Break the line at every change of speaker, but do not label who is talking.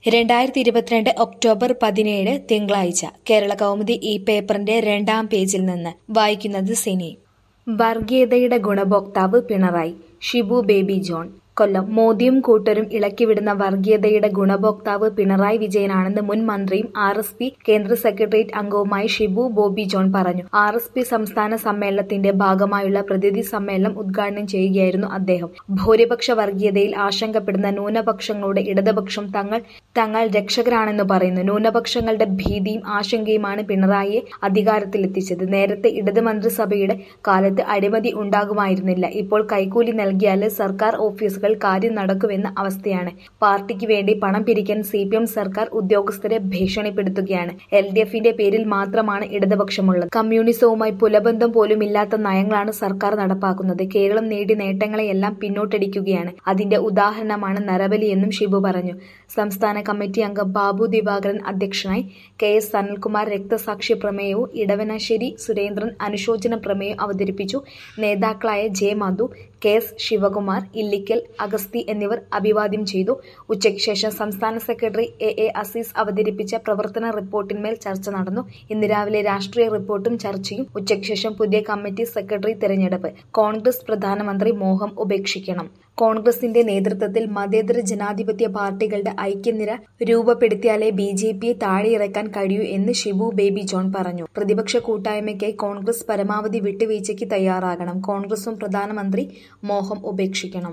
രണ്ടായിരത്തി ഇരുപത്തിരണ്ട് ഒക്ടോബർ പതിനേഴ് തിങ്കളാഴ്ച കേരള കൗമുദി ഈ പേപ്പറിന്റെ രണ്ടാം പേജിൽ നിന്ന് വായിക്കുന്നത് സിനി വർഗീയതയുടെ ഗുണഭോക്താവ് പിണറായി ഷിബു ബേബി ജോൺ കൊല്ലം മോദിയും കൂട്ടരും ഇളക്കിവിടുന്ന വർഗീയതയുടെ ഗുണഭോക്താവ് പിണറായി വിജയനാണെന്ന് മുൻ മന്ത്രിയും ആർ എസ് പി കേന്ദ്ര സെക്രട്ടേറിയറ്റ് അംഗവുമായ ഷിബു ബോബി ജോൺ പറഞ്ഞു ആർ എസ് പി സംസ്ഥാന സമ്മേളനത്തിന്റെ ഭാഗമായുള്ള പ്രതിനിധി സമ്മേളനം ഉദ്ഘാടനം ചെയ്യുകയായിരുന്നു അദ്ദേഹം ഭൂരിപക്ഷ വർഗീയതയിൽ ആശങ്കപ്പെടുന്ന ന്യൂനപക്ഷങ്ങളുടെ ഇടതുപക്ഷം തങ്ങൾ തങ്ങൾ രക്ഷകരാണെന്ന് പറയുന്നു ന്യൂനപക്ഷങ്ങളുടെ ഭീതിയും ആശങ്കയുമാണ് പിണറായിയെ അധികാരത്തിലെത്തിച്ചത് നേരത്തെ ഇടത് മന്ത്രിസഭയുടെ കാലത്ത് അഴിമതി ഉണ്ടാകുമായിരുന്നില്ല ഇപ്പോൾ കൈക്കൂലി നൽകിയാൽ സർക്കാർ ഓഫീസുകൾ കാര്യം നടക്കുമെന്ന അവസ്ഥയാണ് പാർട്ടിക്ക് വേണ്ടി പണം പിരിക്കാൻ സി പി എം സർക്കാർ ഉദ്യോഗസ്ഥരെ ഭീഷണിപ്പെടുത്തുകയാണ് എൽ ഡി എഫിന്റെ പേരിൽ മാത്രമാണ് ഇടതുപക്ഷമുള്ളത് കമ്മ്യൂണിസവുമായി പുലബന്ധം പോലും ഇല്ലാത്ത നയങ്ങളാണ് സർക്കാർ നടപ്പാക്കുന്നത് കേരളം നേടിയ നേട്ടങ്ങളെയെല്ലാം പിന്നോട്ടടിക്കുകയാണ് അതിന്റെ ഉദാഹരണമാണ് നരബലിയെന്നും ഷിബു പറഞ്ഞു സംസ്ഥാന കമ്മിറ്റി അംഗം ബാബു ദിവാകരൻ അധ്യക്ഷനായി കെ എസ് സനൽകുമാർ രക്തസാക്ഷി പ്രമേയവും ഇടവനശ്ശേരി സുരേന്ദ്രൻ അനുശോചന പ്രമേയം അവതരിപ്പിച്ചു നേതാക്കളായ J Madhu K S Sivakumar Illikkal Agasthi എന്നിവർ അഭിവാദ്യം ചെയ്തു ഉച്ചയ്ക്ക് ശേഷം സംസ്ഥാന സെക്രട്ടറി എ എ അസീസ് അവതരിപ്പിച്ച പ്രവർത്തന റിപ്പോർട്ടിന്മേൽ ചർച്ച നടന്നു ഇന്ന് രാവിലെ രാഷ്ട്രീയ റിപ്പോർട്ടും ചർച്ചയും ഉച്ചയ്ക്ക് ശേഷം പുതിയ കമ്മിറ്റി സെക്രട്ടറി തെരഞ്ഞെടുപ്പ് കോൺഗ്രസ് പ്രധാനമന്ത്രി മോഹം ഉപേക്ഷിക്കണം കോൺഗ്രസിന്റെ നേതൃത്വത്തിൽ മതേതര ജനാധിപത്യ പാർട്ടികളുടെ ഐക്യനിര രൂപപ്പെടുത്തിയാലേ ബി ജെ പിയെ താഴെയിറക്കാൻ കഴിയൂ എന്ന് ഷിബു ബേബി ജോൺ പറഞ്ഞു പ്രതിപക്ഷ കൂട്ടായ്മയ്ക്കായി കോൺഗ്രസ് പരമാവധി വിട്ടുവീഴ്ചയ്ക്ക് തയ്യാറാകണം കോൺഗ്രസും പ്രധാനമന്ത്രി മോഹം ഉപേക്ഷിക്കണം